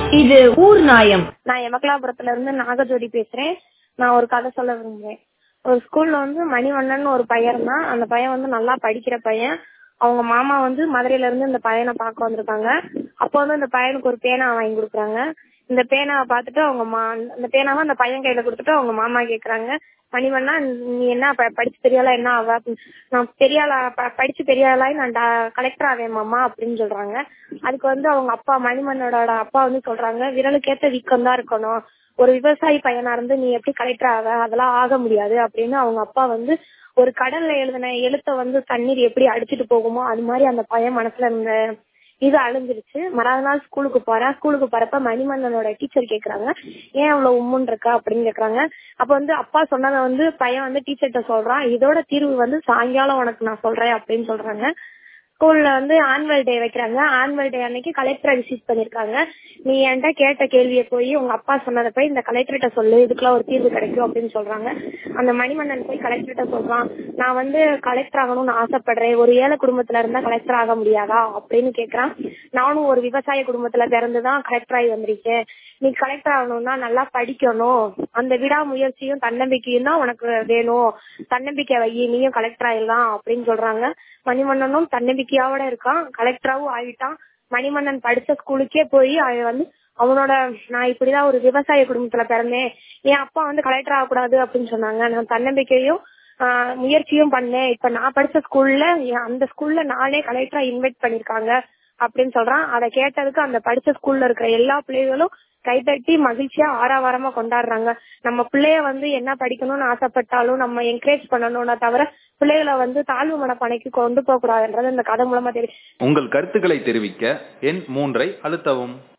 இது ஊர் நாயம் நான் எமக்கலாபுரத்துல இருந்து நாகஜோதி பேசுறேன் நான் ஒரு கதை சொல்ல விரும்புறேன் ஒரு ஸ்கூல்ல வந்து மணிவண்ணன் ஒரு பையன் தான் அந்த பையன் வந்து நல்லா படிக்கிற பையன் அவங்க மாமா வந்து மதுரையில இருந்து இந்த பையனை பார்க்க வந்திருக்காங்க அப்போ வந்து அந்த பையனுக்கு ஒரு பேனா வாங்கி கொடுக்குறாங்க இந்த பேனாவை பார்த்துட்டு அவங்க மா அந்த பேனாவை அந்த பையன் கையில கொடுத்துட்டு அவங்க மாமா கேக்குறாங்க மணிவண்ணா நீ என்ன ப- படிச்சு பெரிய ஆளா என்ன ஆவ அப்படின்னு. நான் பெரிய ஆளா ப- படிச்சு பெரிய ஆளாய் நான் கலெக்டர் ஆவேன் மாமா அப்படின்னு சொல்றாங்க அதுக்கு வந்து அவங்க அப்பா மணிமண்ணோட அப்பா வந்து சொல்றாங்க விரலுக்கேத்த வீக்கம் தான் இருக்கணும் ஒரு விவசாயி பையனா இருந்து நீ எப்படி கலெக்டர் ஆக அதெல்லாம் ஆக முடியாது அப்படின்னு அவங்க அப்பா வந்து ஒரு கடல்ல எழுதின எழுத்த வந்து தண்ணீர் எப்படி அடிச்சிட்டு போகுமோ அது மாதிரி அந்த பையன் மனசுல இருந்த இது அழிஞ்சிருச்சு மறாத நாள் ஸ்கூலுக்கு போறேன் ஸ்கூலுக்கு போறப்ப மணிமன்னனோட டீச்சர் கேக்குறாங்க ஏன் அவ்வளவு உம்முன் இருக்கா அப்படின்னு கேக்குறாங்க அப்ப வந்து அப்பா சொன்னதை வந்து பையன் வந்து டீச்சர்கிட்ட சொல்றான் இதோட தீர்வு வந்து சாயங்காலம் உனக்கு நான் சொல்றேன் அப்படின்னு சொல்றாங்க ஸ்கூல்ல வந்து ஆனுவல் டே வைக்கிறாங்க ஆனுவல் டே அன்னைக்கு கலெக்டரை விசிட் பண்ணிருக்காங்க நீ என்கிட்ட கேட்ட கேள்வியை போய் உங்க அப்பா சொன்னதை போய் இந்த கலெக்டர்கிட்ட சொல்லு இதுக்கெல்லாம் ஒரு தீர்வு கிடைக்கும் அப்படின்னு சொல்றாங்க அந்த மணிமன்னன் போய் கலெக்டர்கிட்ட சொல்றான் நான் வந்து கலெக்டர் ஆகணும்னு ஆசைப்படுறேன் ஒரு ஏழை குடும்பத்துல இருந்தா கலெக்டர் ஆக முடியாதா அப்படின்னு கேக்குறான் நானும் ஒரு விவசாய குடும்பத்துல பிறந்துதான் கலெக்டர் ஆகி வந்திருக்கேன் நீ கலெக்டர் ஆகணும்னா நல்லா படிக்கணும் அந்த விடாமுயற்சியும் தன்னம்பிக்கையும் தான் உனக்கு வேணும் தன்னம்பிக்கை வை நீயும் கலெக்டர் ஆயிடலாம் அப்படின்னு சொல்றாங்க மணிமன்னனும் தன்னம்பிக்கையோட இருக்கான் கலெக்டராவும் ஆயிட்டான் மணிமன்னன் படிச்ச ஸ்கூலுக்கே போய் அவன் வந்து அவனோட நான் இப்படிதான் ஒரு விவசாய குடும்பத்துல பிறந்தேன் என் அப்பா வந்து கலெக்டர் ஆகக்கூடாது அப்படின்னு சொன்னாங்க நான் தன்னம்பிக்கையும் ஆஹ், முயற்சியும் பண்ணேன் இப்ப நான் படிச்ச ஸ்கூல்ல அந்த ஸ்கூல்ல நானே கலெக்டரா இன்வைட் பண்ணிருக்காங்க அப்படின்னு சொல்றான் அதை கேட்டதுக்கு அந்த படிச்ச ஸ்கூல்ல இருக்கிற எல்லா பிள்ளைகளும் கைதட்டி மகிழ்ச்சியா ஆறாவாரமா கொண்டாடுறாங்க நம்ம பிள்ளைய வந்து என்ன படிக்கணும்னு ஆசைப்பட்டாலும் நம்ம என்கரேஜ் பண்ணணும்னா தவிர பிள்ளைகளை வந்து தாழ்வு மனப்பானைக்கு கொண்டு போக கூடாதுன்றது இந்த கதை மூலமா தெரியும் உங்கள் கருத்துக்களை தெரிவிக்க எண் மூன்றை அழுத்தவும்